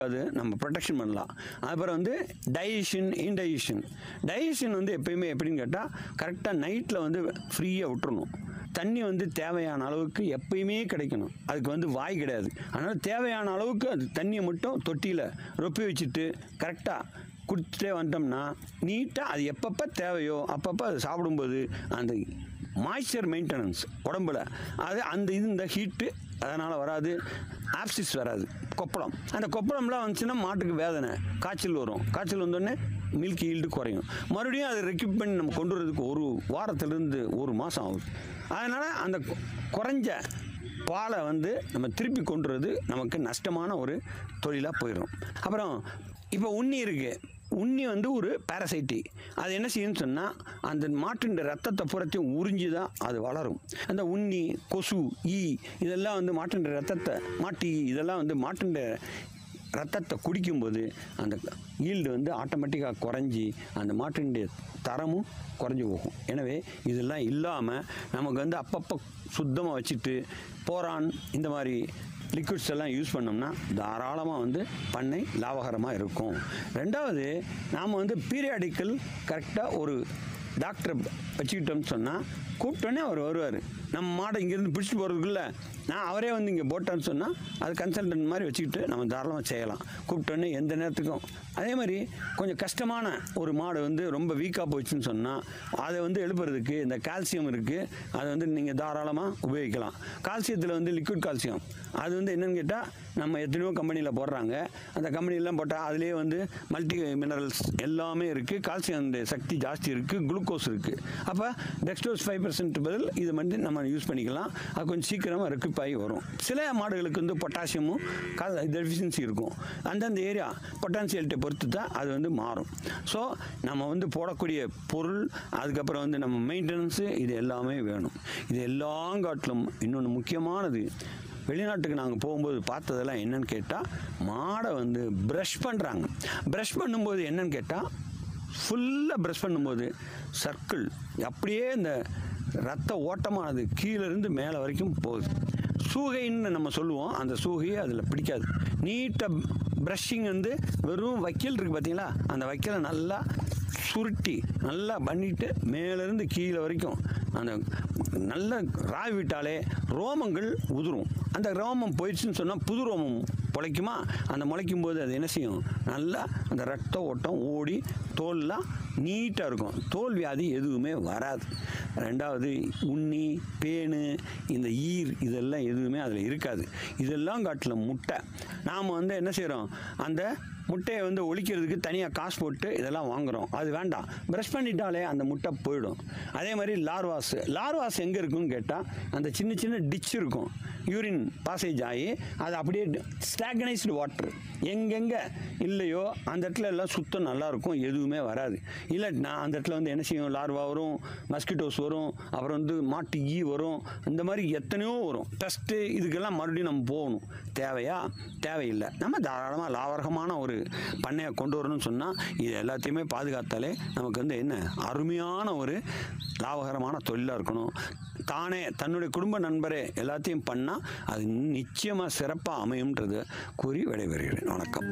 அது நம்ம ப்ரொடெக்ஷன் பண்ணலாம் அப்புறம் வந்து டைஜஷன் இன்டைஜஷன் டைஜஷன் வந்து எப்பயுமே எப்படின்னு கேட்டால் கரெக்டாக நைட்டில் வந்து ஃப்ரீயாக விட்டுறணும் தண்ணி வந்து தேவையான அளவுக்கு எப்பயுமே கிடைக்கணும் அதுக்கு வந்து வாய் கிடையாது அதனால் தேவையான அளவுக்கு அது தண்ணியை மட்டும் தொட்டியில் ரொப்பி வச்சுட்டு கரெக்டாக குடிச்சிட்டே வந்துட்டோம்னா நீட்டாக அது எப்பப்போ தேவையோ அப்பப்போ அது சாப்பிடும்போது அந்த மாய்ஸ்சர் மெயின்டெனன்ஸ் உடம்புல அது அந்த இது இந்த ஹீட்டு அதனால் வராது ஆப்சிஸ் வராது கொப்பளம் அந்த கொப்பளம்லாம் வந்துச்சுன்னா மாட்டுக்கு வேதனை காய்ச்சல் வரும் காய்ச்சல் வந்தோடனே மில்க் ஈல்டு குறையும் மறுபடியும் அதை ரெக்யூப் பண்ணி நம்ம கொண்டு வரதுக்கு ஒரு வாரத்திலிருந்து ஒரு மாதம் ஆகுது அதனால் அந்த கு- குறைஞ்ச பாலை வந்து நம்ம திருப்பி கொண்டு வரது நமக்கு நஷ்டமான ஒரு தொழிலாக போயிடும் அப்புறம் இப்போ உண்ணி இருக்குது உண்ணி வந்து ஒரு பாரசைட்டி அது என்ன செய்யும்னு சொன்னால் அந்த மாட்டின் ரத்தத்தை புறத்தையும் உறிஞ்சி தான் அது வளரும் அந்த உண்ணி கொசு ஈ இதெல்லாம் வந்து மாட்டின் ரத்தத்தை மாட்டு ஈ இதெல்லாம் வந்து மாட்டின் ரத்தத்தை குடிக்கும்போது அந்த ஈல்டு வந்து ஆட்டோமேட்டிக்காக குறைஞ்சி அந்த மாட்டினுடைய தரமும் குறைஞ்சி போகும் எனவே இதெல்லாம் இல்லாமல் நமக்கு வந்து அப்பப்போ சுத்தமாக வச்சுட்டு போரான் இந்த மாதிரி லிக்விட்ஸ் எல்லாம் யூஸ் பண்ணோம்னா தாராளமாக வந்து பண்ணை லாபகரமாக இருக்கும் ரெண்டாவது நாம் வந்து பீரியாடிக்கல் கரெக்டாக ஒரு டாக்டரை வச்சுக்கிட்டோம்னு சொன்னால் கூப்பிட்டோன்னே அவர் வருவார் நம்ம மாடை இங்கேருந்து பிடிச்சிட்டு போகிறதுக்குள்ள நான் அவரே வந்து இங்கே போட்டேன்னு சொன்னால் அது கன்சல்டன்ட் மாதிரி வச்சுக்கிட்டு நம்ம தாராளமாக செய்யலாம் கூப்பிட்டோன்னே எந்த நேரத்துக்கும் அதே மாதிரி கொஞ்சம் கஷ்டமான ஒரு மாடு வந்து ரொம்ப வீக்காக போச்சுன்னு சொன்னால் அதை வந்து எழுப்புறதுக்கு இந்த கால்சியம் இருக்குது அதை வந்து நீங்கள் தாராளமாக உபயோகிக்கலாம் கால்சியத்தில் வந்து லிக்விட் கால்சியம் அது வந்து என்னன்னு கேட்டால் நம்ம எத்தனையோ கம்பெனியில் போடுறாங்க அந்த கம்பெனிலாம் போட்டால் அதுலேயே வந்து மல்டி மினரல்ஸ் எல்லாமே இருக்குது கால்சியம் சக்தி ஜாஸ்தி இருக்குது குளுக்கோஸ் இருக்குது அப்போ டெக்ஸ்டோஸ் ஃபைவ் பர்சன்ட் பதில் இது வந்து நம்ம யூஸ் பண்ணிக்கலாம் அது கொஞ்சம் சீக்கிரமாக ரெக்குப் ஆகி வரும் சில மாடுகளுக்கு வந்து பொட்டாசியமும் டெஃபிஷியன்சி இருக்கும் அந்தந்த ஏரியா பொட்டான்சியல்ட்டை பொறுத்து தான் அது வந்து மாறும் ஸோ நம்ம வந்து போடக்கூடிய பொருள் அதுக்கப்புறம் வந்து நம்ம மெயின்டெனன்ஸு இது எல்லாமே வேணும் இது எல்லாம் காட்டிலும் இன்னொன்று முக்கியமானது வெளிநாட்டுக்கு நாங்கள் போகும்போது பார்த்ததெல்லாம் என்னன்னு கேட்டால் மாடை வந்து ப்ரஷ் பண்ணுறாங்க ப்ரஷ் பண்ணும்போது என்னன்னு கேட்டால் ஃபுல்லாக ப்ரஷ் பண்ணும்போது சர்க்கிள் அப்படியே இந்த ரத்த ஓட்டமானது கீழே இருந்து மேலே வரைக்கும் போகுது சூகைன்னு நம்ம சொல்லுவோம் அந்த சூகையை அதில் பிடிக்காது நீட்டாக ப்ரஷிங் வந்து வெறும் வைக்கல் இருக்குது பார்த்தீங்களா அந்த வைக்கலை நல்லா சுருட்டி நல்லா பண்ணிட்டு மேலேருந்து கீழே வரைக்கும் அந்த நல்ல ராவி விட்டாலே ரோமங்கள் உதிரும் அந்த ரோமம் போயிடுச்சுன்னு சொன்னால் புது ரோமம் முளைக்குமா அந்த முளைக்கும் போது அது என்ன செய்யும் நல்லா அந்த ரத்த ஓட்டம் ஓடி தோல்லாம் நீட்டாக இருக்கும் தோல் வியாதி எதுவுமே வராது ரெண்டாவது உண்ணி பேனு இந்த ஈர் இதெல்லாம் எதுவுமே அதில் இருக்காது இதெல்லாம் காட்டில் முட்டை நாம் வந்து என்ன செய்கிறோம் அந்த முட்டையை வந்து ஒழிக்கிறதுக்கு தனியாக காசு போட்டு இதெல்லாம் வாங்குகிறோம் அது வேண்டாம் ப்ரஷ் பண்ணிட்டாலே அந்த முட்டை போயிடும் அதே மாதிரி லார்வாஸ் லார்வாஸ் எங்கே இருக்குன்னு கேட்டால் அந்த சின்ன சின்ன டிச் இருக்கும் யூரின் பாசேஜ் ஆகி அது அப்படியே ஸ்டாக்னைஸ்டு வாட்டர் எங்கெங்கே இல்லையோ அந்த இடத்துல எல்லாம் சுத்தம் நல்லாயிருக்கும் எதுவுமே வராது இல்லை நான் அந்த இடத்துல வந்து என்ன செய்யும் லார்வா வரும் மஸ்கிட்டோஸ் வரும் அப்புறம் வந்து மாட்டு ஈ வரும் இந்த மாதிரி எத்தனையோ வரும் டஸ்ட்டு இதுக்கெல்லாம் மறுபடியும் நம்ம போகணும் தேவையா தேவையில்லை நம்ம தாராளமாக லாபகரமான ஒரு பண்ணையை கொண்டு வரணும்னு சொன்னால் இது எல்லாத்தையுமே பாதுகாத்தாலே நமக்கு வந்து என்ன அருமையான ஒரு லாபகரமான தொழிலாக இருக்கணும் தானே தன்னுடைய குடும்ப நண்பரே எல்லாத்தையும் பண்ணால் அது நிச்சயமாக சிறப்பாக அமையும்ன்றது கூறி விடைபெறுகிறேன் வணக்கம்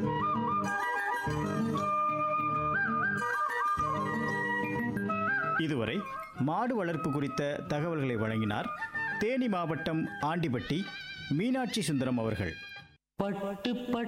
இதுவரை மாடு வளர்ப்பு குறித்த தகவல்களை வழங்கினார் தேனி மாவட்டம் ஆண்டிப்பட்டி மீனாட்சி சுந்தரம் அவர்கள் பட்டு பட்டு